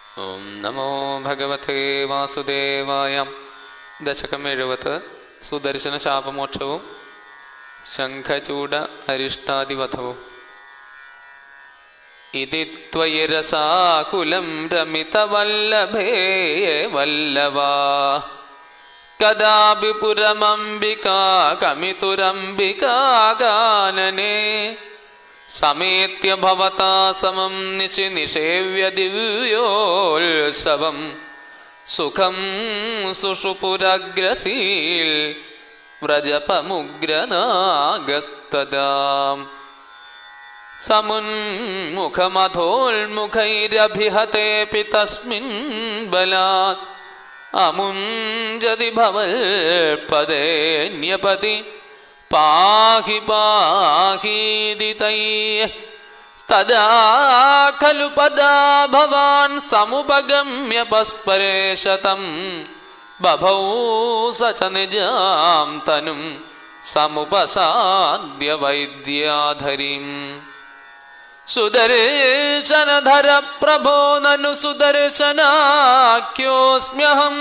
ഓം നമോ ഭഗവതേ വാസുദേവായ ദശകം എഴുപത് സുദർശന ശാപമോക്ഷവും ശംഖചൂട അരിഷ്ടാദിവധവും ഇതി ത്വയി രസാകുലം രമിതവല്ലഭേ വല്ലവാ കദാപി പുരമംബികാ കമിതുരംബികാഗാനനെ സമേത്യ ഭവതാ സമം നിശി നിഷേവ്യ ദിവ്യോത്സവം സുഖം സുഷുപുരഗ്രസീൽ വ്രജപമുഗ്രനാഗസ്തദാം സമുന്മുഖമധോന്മുഖൈരഭിഹതേऽपि തസ്മിन् ബലാत् അമുഞ്ചതി ഭവൽപദേന്യപതി പാഹി പാഹീതി തൈः തദാ ഖലു പദാ ഭവാൻ സമുപഗമ്യ പസ്പരേശതം ബഭൗ സ ച നിജാം തനും സമുപസാദ്യ വൈദ്യാധരിം സുദർശനധര പ്രഭോ നനു സുദർശനാഖ്യോസ്മ്യഹം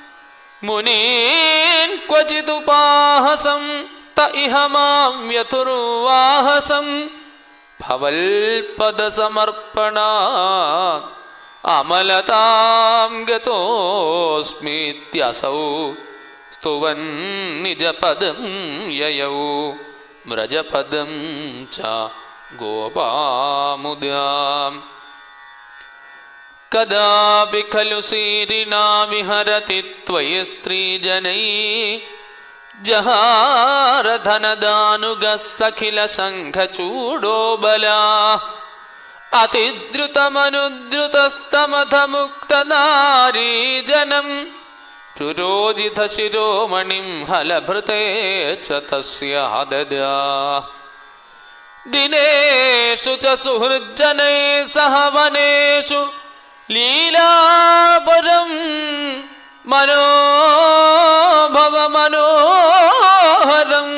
മുനീൻ ക്വചിതുപാഹസം ത ഇഹ മാം വ്യഥുർവാഹസം ഭവൽപദസമർപ്പണാ അമലതാം ഗതോസ്മീത്യസൗ സ്തുവൻ നിജപദം യയൗ വ്രജപദം ച गोपामुद्याम् कदापि खलु सीरिणा विहरति त्वयि स्त्रीजनै जहारधनदानुगः सखिलशङ्खचूडो बला अतिद्रुतमनुद्रुतस्तमथमुक्तनारीजनम् रुरोजितशिरोमणिं हलभृते च तस्य हददा दिनेषु च सुहृज्जनैः सह वनेषु लीलापरं मनोभव मनोहरं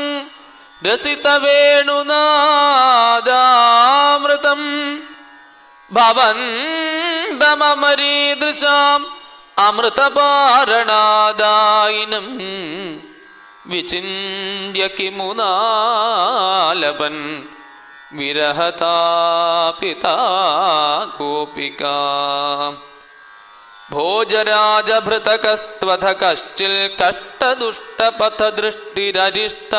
रसितवेणुनादामृतं भवन्दमरीदृशाम् अमृतपारणादायिनं विचिन्त्य किमुनालपन् विरहतापिता गोपिका भोजराजभृतकस्त्वथ कश्चिल् कष्टदुष्टपथदृष्टिररिष्ट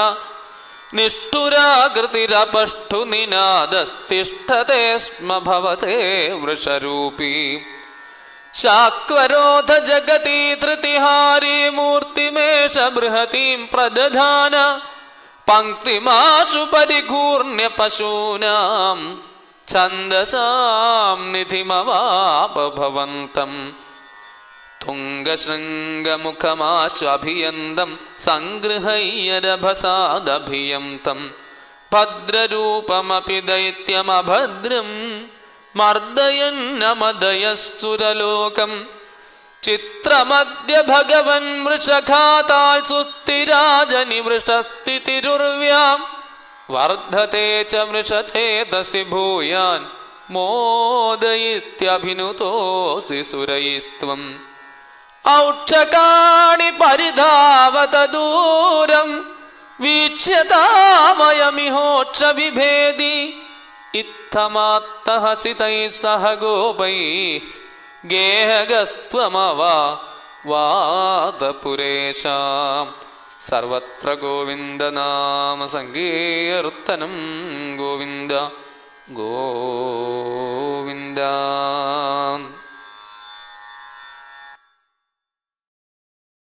निष्ठुराकृतिरपष्टु निनादस्तिष्ठते स्म भवते वृषरूपी शाक्वरोध जगति धृतिहारी मूर्तिमेष बृहतीं प्रदधान पङ्क्तिमाशु परिघूर्ण्य पशूनां छन्दसां निधिमवाप भवन्तम् तुङ्गशृङ्गमुखमाश्वभियन्तं सङ्गृहय्यरभसादभियन्तं भद्ररूपमपि दैत्यमभद्रं मर्दयन्नमदयस्सुरलोकम् ചിത്രമദ്യ ഭഗവൻ വൃഷഘാതാൽ സുസ്ഥിരാജനിവൃഷ്ടസ്ഥിതിരുർവ്യാം വർദ്ധത്തെ ച വൃഷഛേദസി ഭൂയാൻ മോദയിത്യഭിനുതോസി സുരൈസ്ത്വം ഔക്ഷകാണി പരിധാവത ദൂരം വീക്ഷ്യതാമയമിഹോക്ഷ വിഭേദി ഇത്തമാത്തഹസിതൈ സഹ ഗോപൈ ഗേഹഗസ്ത്വമവാ വാദപുരേശാം സർവത്ര ഗോവിന്ദനാമ സങ്കീർത്തനം ഗോവിന്ദ ഗോവിന്ദ